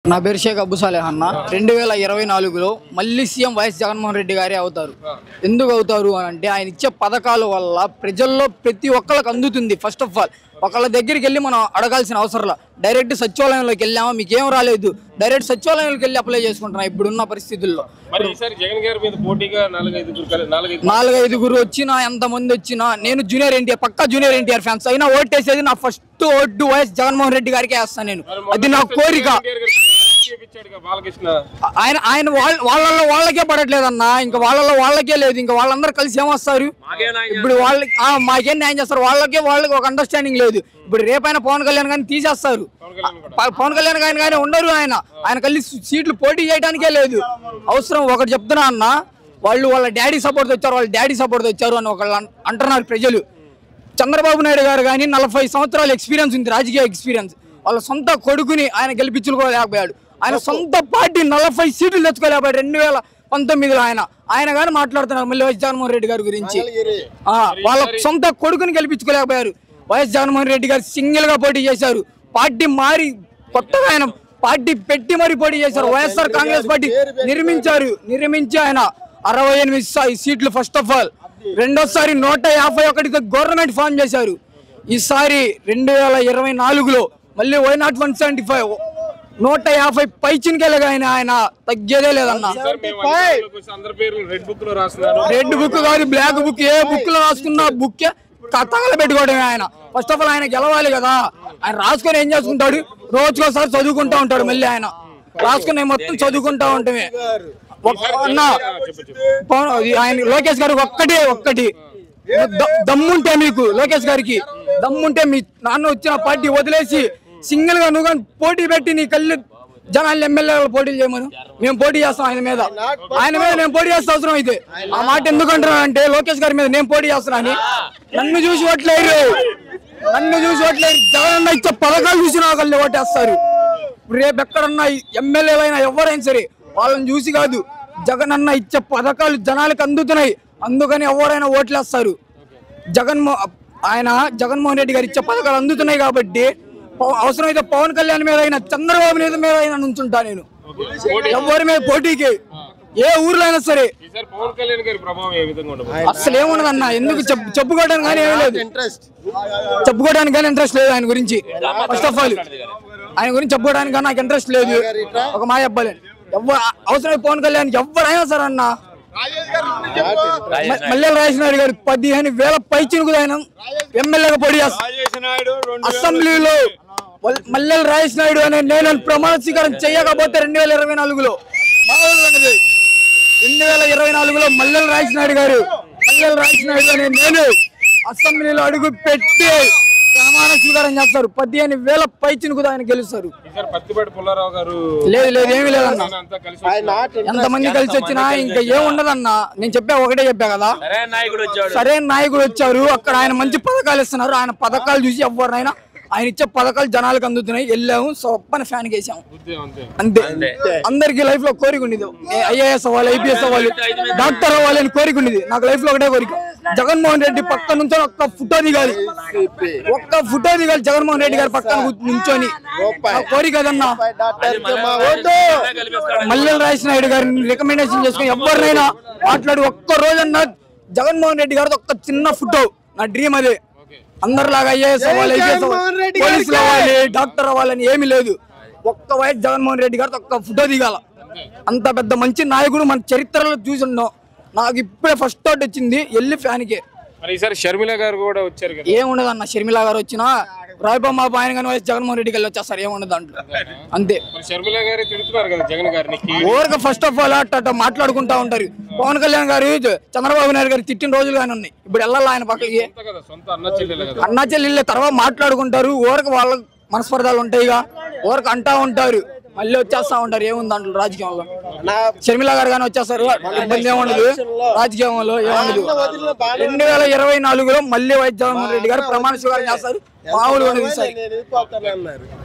నా పేరు షేక్ అబ్బుసాలే అన్న రెండు వేల ఇరవై నాలుగులో మళ్ళీ సీఎం వైఎస్ జగన్మోహన్ రెడ్డి గారే అవుతారు ఎందుకు అవుతారు అని అంటే ఆయన ఇచ్చే పథకాల వల్ల ప్రజల్లో ప్రతి ఒక్కళ్ళకి అందుతుంది ఫస్ట్ ఆఫ్ ఆల్ ఒకళ్ళ దగ్గరికి వెళ్ళి మనం అడగాల్సిన అవసరం డైరెక్ట్ సచివాలయంలోకి వెళ్ళామా మీకు ఏం రాలేదు డైరెక్ట్ సచివాలయంలోకి వెళ్ళి అప్లై చేసుకుంటున్నా ఇప్పుడున్న పరిస్థితుల్లో మరి ఈసారి జగన్ గారి మీద పోటీగా నాలుగైదుగురు కలి- నాలుగైదు నాలుగైదుగురు వచ్చినా ఎంతమంది వచ్చినా నేను జూనియర్ ఎన్టీఆర్ పక్కా జూనియర్ ఎన్టీఆర్ ఫ్యాన్స్ అయినా ఓటేసేది నా ఫస్ట్ ఓటు వైఎస్ జగన్మోహన్ రెడ్డి గారికి వేస్తాను నేను అది నా కోరిక ఎన్టీఆర్ గారు చేపించాడుగా బాలకృష్ణ ఆయన ఆయన వాళ్ళ వాళ్ళల్లో వాళ్ళకే పడట్లేదన్న ఇంకా వాళ్ళల్లో వాళ్ళకే లేదు ఇంకా వాళ్ళందరూ కలిసి ఏమొస్తారు ఇప్పుడు వాళ్ళకి ఆ, మాకేం న్యాయం చేస్తారు వాళ్ళకే వాళ్ళకి ఒక అండర్స్టాండింగ్ లేదు ఇప్పుడు రేపైనా పవన్ కళ్యాణ్ కానీ తీసేస్తారు ప- పవన్ కళ్యాణ్ కానీ కానీ ఉండరు ఆయన ఆయన కలిసి సీట్లు పోటీ చేయడానికే లేదు అవసరం ఒకటి చెప్తున్నా అన్న వాళ్ళు వాళ్ళ డాడీ సపోర్ట్ వచ్చారు వాళ్ళ డాడీ సపోర్ట్ వచ్చారు అని ఒకళ్ళు అన్- అంటున్నారు ప్రజలు చంద్రబాబు నాయుడు గారు కానీ నలభై సంవత్సరాల ఎక్స్పీరియన్స్ ఉంది రాజకీయ ఎక్స్పీరియన్స్ వాళ్ళ సొంత కొడుకుని ఆయన గెలిపించుకోలేకపోయాడు ఆయన సొంత పార్టీ నలభై సీట్లు తెచ్చుకోలేకపోయాడు రెండు వేల పంతొమ్మిదిలో ఆయన ఆయన కానీ మాట్లాడుతున్నారు మళ్ళీ వైఎస్ జగన్మోహన్ రెడ్డి గారి గురించి ఆ, వాళ్ళ సొంత కొడుకుని గెలిపించుకోలేకపోయారు వైఎస్ జగన్మోహన్ రెడ్డి గారు సింగిల్ గా పోటీ చేశారు పార్టీ మారి కొత్తగా ఆయన పార్టీ పెట్టి మరి పోటీ చేశారు వైఎస్ఆర్ కాంగ్రెస్ పార్టీ నిర్మించారు నిర్మించి ఆయన అరవై ఎనిమిది సా- సీట్లు ఫస్ట్ ఆఫ్ ఆల్ రెండోసారి నూట యాభై ఒకటితో గవర్నమెంట్ ఫామ్ చేశారు ఈసారి రెండు వేల ఇరవై నాలుగులో మళ్ళీ why not one seventy five నూట యాభై పైచినకెళ్ళగా ఆయన ఆయన తగ్గేదే లేదన్న సార్ మేము అధికారంలోకి వస్తే అందరి పేర్లు రెడ్ బుక్ లో రాస్తున్నారు రెడ్ బుక్ కాదు బ్లాక్ బుక్ ఏ బుక్ లో రాసుకున్న బుక్ తగల పెట్టుకోవడమే ఆయన ఫస్ట్ ఆఫ్ ఆల్ ఆయన గెలవాలి కదా ఆయన రాసుకొని ఏం చేసుకుంటాడు రోజుకోసారి చదువుకుంటా ఉంటాడు మళ్ళీ ఆయన రాసుకుని మొత్తం చదువుకుంటా ఉంటామే ఒక్క- అన్న పవన్ అది ఆయన లోకేష్ గారికి ఒక్కటే ఒక్కటి ద- దమ్ముంటే మీకు లోకేష్ గారికి దమ్ముంటే మీ నాన్న వచ్చిన పార్టీ వదిలేసి సింగిల్ గా నువ్వు కానీ పోటీ పెట్టి నీ కళ్ళు జనాలు ఎమ్మెల్యే పోటీ చేయమను మేము పోటీ చేస్తాం ఆయన మీద ఆయన మీద నేను పోటీ చేస్తే అవసరం అయితే ఆ మాట ఎందుకు అంటున్నాను అంటే లోకేష్ గారి మీద నేను పోటీ చేస్తున్నా అని నన్ను చూసి ఓట్లేరు నన్ను చూసి ఓట్లేరు జగన్ అన్న ఇచ్చే పథకాలు చూసి నాకు వాళ్ళు ఓటేస్తారు రేపు ఎక్కడన్నా ఎమ్మెల్యేలైనా ఎవరైనా సరే వాళ్ళని చూసి కాదు జగన్ అన్న ఇచ్చే పథకాలు జనాలకు అందుతున్నాయి అందుకని ఎవరైనా ఓట్లేస్తారు జగన్మో ఆయన జగన్మోహన్ రెడ్డి గారు ఇచ్చే పథకాలు అందుతున్నాయి కాబట్టి పవ- అవసరమైతే పవన్ కళ్యాణ్ మీద అయినా చంద్రబాబు మీద మీద అయినా నుంచుంటా నేను ఎవరి మీద పోటీకి ఏ ఊర్లో అయినా సరే ఈసారి పవన్ కళ్యాణ్ గారి ప్రభావం ఏ విధంగా ఉండబోతుంది అసలు ఏమున్నదన్న ఎందుకు చెప్పు- చెప్పుకోవడానికి కానీ ఏమీ లేదు చెప్పుకోవడానికి కానీ ఇంట్రెస్ట్ లేదు ఆయన గురించి ఫస్ట్ ఆఫ్ ఆల్ ఆయన గురించి చెప్పుకోవడానికి కానీ నాకు ఇంట్రెస్ట్ లేదు ఒక మా అబ్బాయి ఎవ్వరు అవసరం పవన్ కళ్యాణ్ ఎవరైనా సరే అన్న మ- మల్లెల రాజనాయుడు గారు పదిహేను వేల పై చినుకులు ఆయన ఎమ్మెల్యేగా పొడి అసెంబ్లీలో వల్- మల్లెల రాజేష్ నాయుడు అనే నేను ప్రమాణ స్వీకారం చేయకపోతే రెండు వేల ఇరవై నాలుగులో మామూలుగా ఉన్నది. రెండు వేల ఇరవై నాలుగులో మల్లెల రాజేష్ నాయుడు గారు మల్లెల రాజేష్ నాయుడు అనే నేను అసెంబ్లీలో అడుగు పెట్టి ప్రమాణ స్వీకారం చేస్తారు పదిహేను వేల పై చినుకులు ఆయన గెలుస్తారు ఈసారి పత్తిపాటి పుల్లారావు గారు లేదు లేదు ఏమీ లేదన్న ఆయన అంతా కలిసి వస్తున్నారు. ఎంతమంది కలిసి వచ్చినా ఇంకా ఏముండదన్న నేను చెప్పా ఒకటే చెప్పా కదా సరే నాయకుడు వచ్చాడు సరైన నాయకుడు వచ్చారు అక్కడ ఆయన మంచి పథకాలు ఇస్తున్నారు ఆయన పథకాలు చూసి ఎవరినైనా ఆయన ఇచ్చే పథకాలు జనాలకు అందుతున్నాయి వెళ్ళాము సొప్పని ఫ్యాన్ వేసాము అంతే అంతే అంతే అందరికి లైఫ్ లో కోరిక ఉండేది ఐఏఎస్ అవ్వాలి ఐపీఎస్ అవ్వాలి డాక్టర్ అవ్వాలి అని కోరిక ఉండేది నాకు లైఫ్ లో ఒకటే కోరిక జగన్మోహన్ రెడ్డి పక్క నుంచి ఒక్క ఫోటో దిగాలి ఒక్క ఫోటో దిగాలి జగన్మోహన్ రెడ్డి గారి పక్కన నుంచొని నా కోరిక అదన్నా మల్లెల రాజేష్ నాయుడు గారిని రికమెండేషన్ చేసుకుని ఎవరినైనా మాట్లాడి ఒక్క రోజన్నా జగన్మోహన్ రెడ్డి గారితో ఒక్క చిన్న ఫోటో నా డ్రీమ్ అదే అందరిలాగా ఐఏఎస్ అవ్వాలి ఐపీఎస్ అవ్వాలి పోలీసులు అవ్వాలి డాక్టర్ అవ్వాలని ఏమీ లేదు ఒక్క వైఎస్ జగన్మోహన్ రెడ్డి గారితో ఒక్క ఫోటో దిగాల అంత పెద్ద మంచి నాయకుడు మన చరిత్రలో చూసి ఉన్నాం నాకు ఇప్పుడే ఫస్ట్ థాట్ వచ్చింది వెళ్ళి ఫ్యాన్కే మరి ఈసారి షర్మిల గారు కూడా వచ్చారు కదా ఏముండదు అన్న షర్మిల గారు వచ్చినా రాయబాబు ఆయన కానీ వైఎస్ జగన్మోహన్ రెడ్డికి వెళ్ళి వచ్చేస్తారు ఏముండదు దాంట్లో అంతే మరి షర్మిల గారు తిడుతున్నారు కదా జగన్ గారిని ఊరక ఫస్ట్ ఆఫ్ ఆల్ అట్ట అట్ట మాట్లాడుకుంటా ఉంటారు పవన్ కళ్యాణ్ గారు చంద్రబాబు నాయుడు గారు తిట్టిన రోజులు కానీ ఉన్నాయి ఇప్పుడు వెళ్ళాలి ఆయన పక్కకి సొంత కదా సొంత అన్న చెల్లెలు కదా అన్నా చెల్లెళ్ళ తర్వాత మాట్లాడుకుంటారు ఊరక వాళ్ళ మనస్పర్ధాలు ఉంటాయిగా ఊరక అంటా ఉంటారు మళ్ళీ వచ్చేస్తా ఉంటారు ఏముంది దాంట్లో రాజకీయంలో షర్మిల గారు కానీ వచ్చేస్తారు ఇబ్బంది ఏముండదు రాజకీయంలో ఏముండదు రెండు వేల ఇరవై నాలుగులో మళ్ళీ వైద్య జగన్మోహన్ రెడ్డి గారు ప్రమాణ స్వీకారం చేస్తారు మామూలుగా ఉండదు ఈసారి